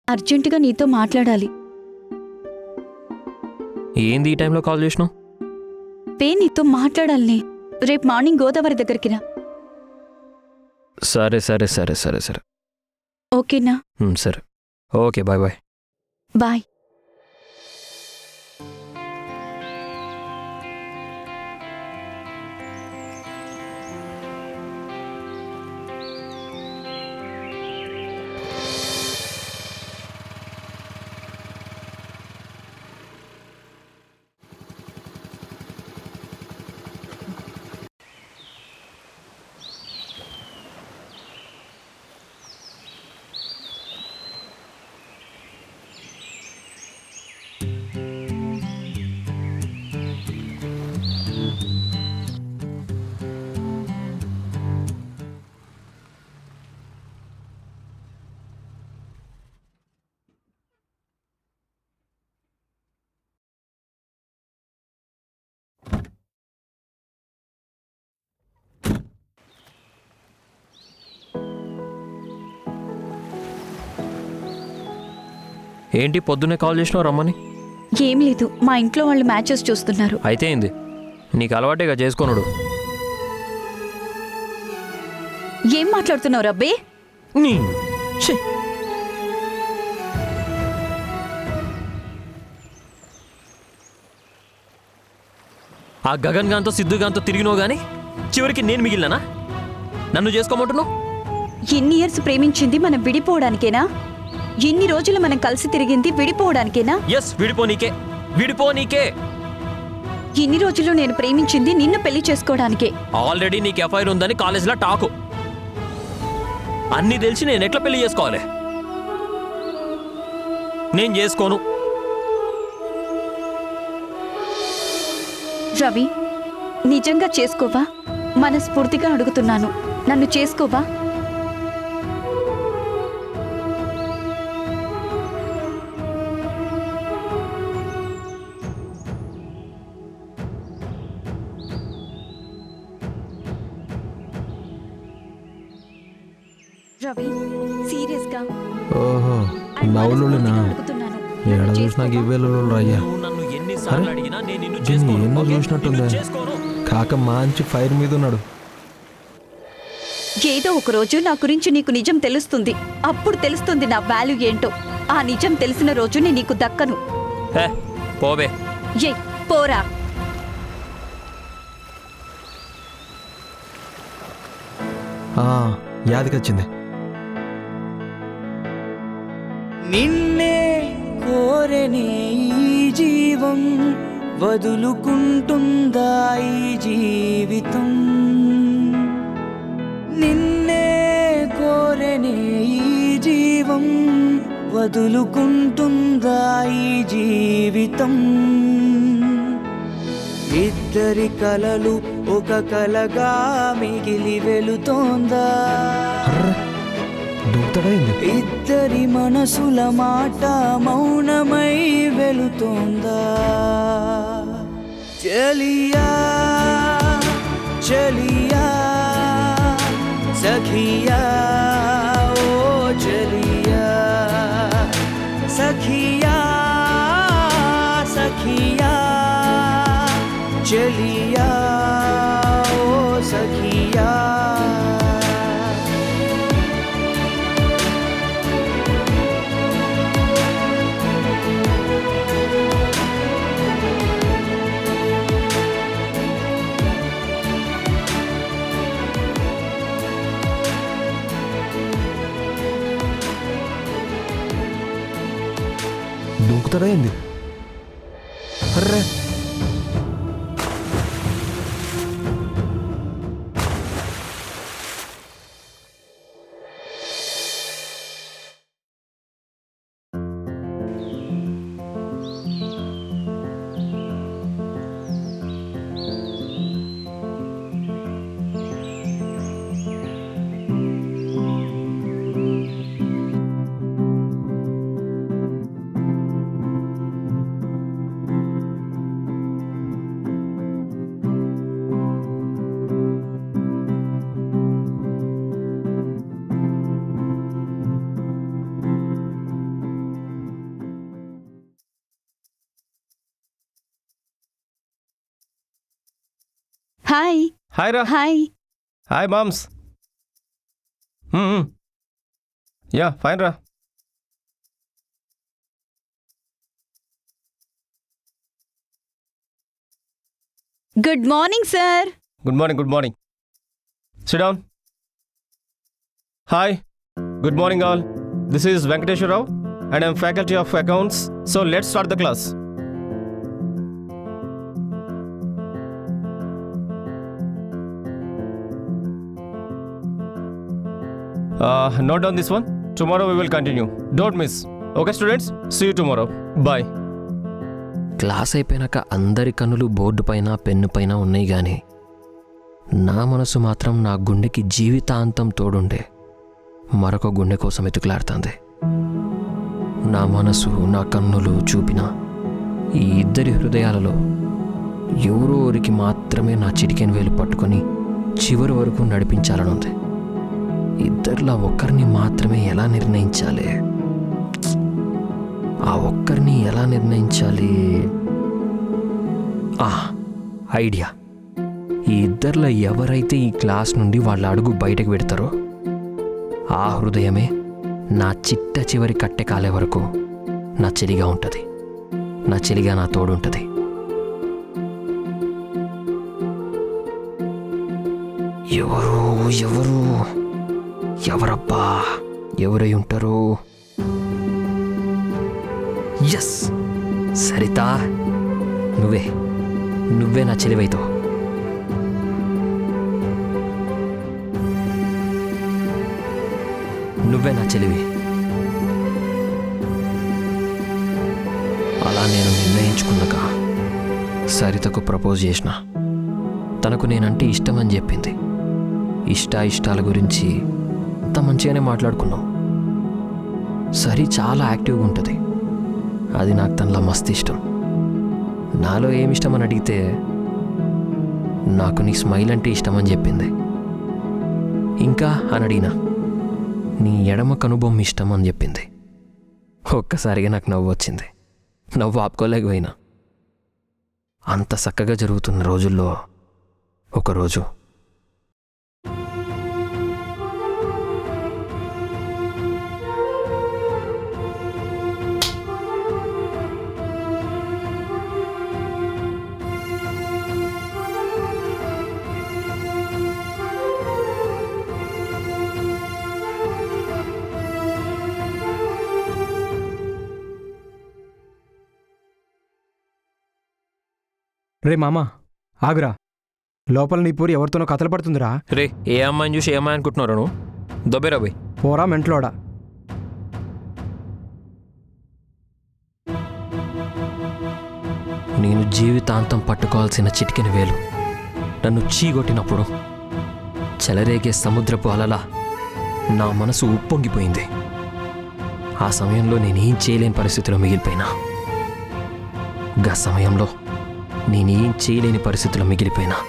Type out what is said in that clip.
అర్జెంటుగా నీతో మాట్లాడాలి ఏంది ఈ టైంలో కాల్ చేసినావు వే నీతో మాట్లాడాలని రేపు మార్నింగ్ గోదావరి దగ్గరికి రా సరే సరే సరే సరే సరే ఓకేనా ఉమ్, సరే ఓకే బాయ్ బాయ్ బాయ్ ఏంటి పొద్దున్నే కాల్ చేసినావు రమ్మని ఏం లేదు మా ఇంట్లో వాళ్ళు మ్యాచెస్ చూస్తున్నారు అయితే ఏంది నీకు అలవాటేగా చేసుకోనుడు ఏం మాట్లాడుతున్నావు రబ్బే నీ ఛీ. ఆ గగన్ గాంతో సిద్ధు గాంతో తిరిగినావు గాని చివరికి నేను మిగిలినా నన్ను చేసుకోమంటున్నావు ఎన్ని ఇయర్స్ ప్రేమించింది మనం విడిపోవడానికేనా ఎన్ని రోజులు మనం కలిసి తిరిగింది విడిపోవడానికేనా ఎస్ విడిపో నీకే విడిపో నీకే ఇన్ని రోజులు నేను ప్రేమించింది నిన్ను పెళ్లి చేసుకోవడానికే ఆల్రెడీ నీకు ఎఫ్ఐఆర్ ఉందని కాలేజీలో టాకు అన్నీ తెలిసి నేను ఎట్లా పెళ్లి చేసుకోవాలి నేను చేసుకోను రవి నిజంగా చేసుకోవా మనస్ఫూర్తిగా అడుగుతున్నాను నన్ను చేసుకోవా రవి సీరియస్ గా ఓహో I'm నవ్వులునా మనస్ఫూర్తిగా అడుగుతున్నాను. ఏడ నన్ను చూసినా చేసుకోవా? ఇవ్వేలు రయ్యా నువ్వు నన్ను ఎన్నిసార్లు అరే, అడిగినా నేను నిన్ను దీన్ని చేసుకోను, ఎన్నో ఓకే? చూసినట్టుందే. నిన్ను చేసుకోను. కాక మంచి ఫైర్ మీద ఉన్నాడు ఏదో ఒక రోజు నా గురించి నీకు నిజం తెలుస్తుంది అప్పుడు తెలుస్తుంది నా వాల్యూ ఏంటో ఆ నిజం తెలిసిన రోజు నేను నీకు దక్కను హే, పోవే ఏ పోరా ఆ, యాదికొచ్చింది నిన్నే కోరనే ఈ జీవం వదులుకుంటుందా ఈ జీవితం నిన్నే కోరనే ఈ జీవం వదులుకుంటుందా ఈ జీవితం ఇద్దరి కలలు ఒక కలగా మిగిలి వెళుతోందా అర్రే దూకుతాడైంది ఇద్దరి మనసుల మాట మౌనమై వెళుతోందా చలియా చలియా సఖియా ఓ చలియా సఖియా సఖియా చలియా ఓ సఖియా దూకుతాడైంది అర్రే హాయ్ హాయ్ రా hi hi moms yeah fine రా good morning sir good morning good morning sit down hi good morning all this is Venkateswara Rao and I'm faculty of accounts so let's start the class note down this one tomorrow we will continue don't miss okay students see you tomorrow bye class అయిపోయినాక అందరి కన్నులు board పైన pen పైన ఉన్నాయి గాని నా మనసు మాత్రం నా గుండెకి జీవితాంతం తోడుండే మరొక గుండె కోసం ఎతుకులాడుతుంది నా మనసు నా కన్నులు చూపిన ఈ ఇద్దరి హృదయాలలో ఎవరోరికి మాత్రమే నా చిటికెన్ వేలు పట్టుకొని చివరి వరకు నడిపించాలనుంది ఇద్దరిలో ఒక్కరిని మాత్రమే ఎలా నిర్ణయించాలి ఆ ఒక్కరిని ఎలా నిర్ణయించాలి ఆ ఐడియా ఈ ఇద్దరిలో ఎవరైతే ఈ క్లాస్ నుండి వాళ్ళ అడుగు బయటకు పెడతారో ఆ హృదయమే నా చిట్ట చివరి కట్టె కాలే వరకు నా చెలిగా ఉంటుంది నా చెలిగా నా తోడు ఉంటుంది ఎవరు ఎవరు ఎవరబ్బా ఎవరై ఉంటారు ఎస్ సరిత నువ్వే నువ్వే నా చెలివైతో నువ్వే నా చెలివి అలా నేను నిర్ణయించుకున్నాక సరితకు ప్రపోజ్ చేసిన తనకు నేనంటే ఇష్టం అని చెప్పింది ఇష్ట ఇష్టాల గురించి అంత మంచిగానే మాట్లాడుకున్నాం సరి చాలా యాక్టివ్గా ఉంటుంది అది నాకు తనలో మస్తు ఇష్టం నాలో ఏమి ఇష్టం అని అడిగితే నాకు నీ స్మైల్ అంటే ఇష్టం అని చెప్పింది ఇంకా అని అడిగినా నీ ఎడమ కనుబొమ్మ ఇష్టం అని చెప్పింది ఒక్కసారిగా నాకు నవ్వు వచ్చింది నవ్వు ఆపుకోలేకపోయినా అంత చక్కగా జరుగుతున్న రోజుల్లో ఒకరోజు రే మామా ఆగురా లోపల నీ పూరి ఎవరితోనో కథలు పడుతుందిరా రే ఏ అమ్మాయిని చూసి ఏ అమ్మాయి అనుకుంటున్నారు నువ్వు దొబ్బేరా పోయి పోరా మెంట్లోడా నేను జీవితాంతం పట్టుకోవాల్సిన చిటికెన వేలు నన్ను చీగొట్టినప్పుడు చెలరేగే సముద్రపు అలలా నా మనసు ఉప్పొంగిపోయింది ఆ సమయంలో నేనేం చేయలేని పరిస్థితిలో మిగిలిపోయినా గా సమయంలో నేనేం చేయలేని పరిస్థితిలో మిగిలిపోయినా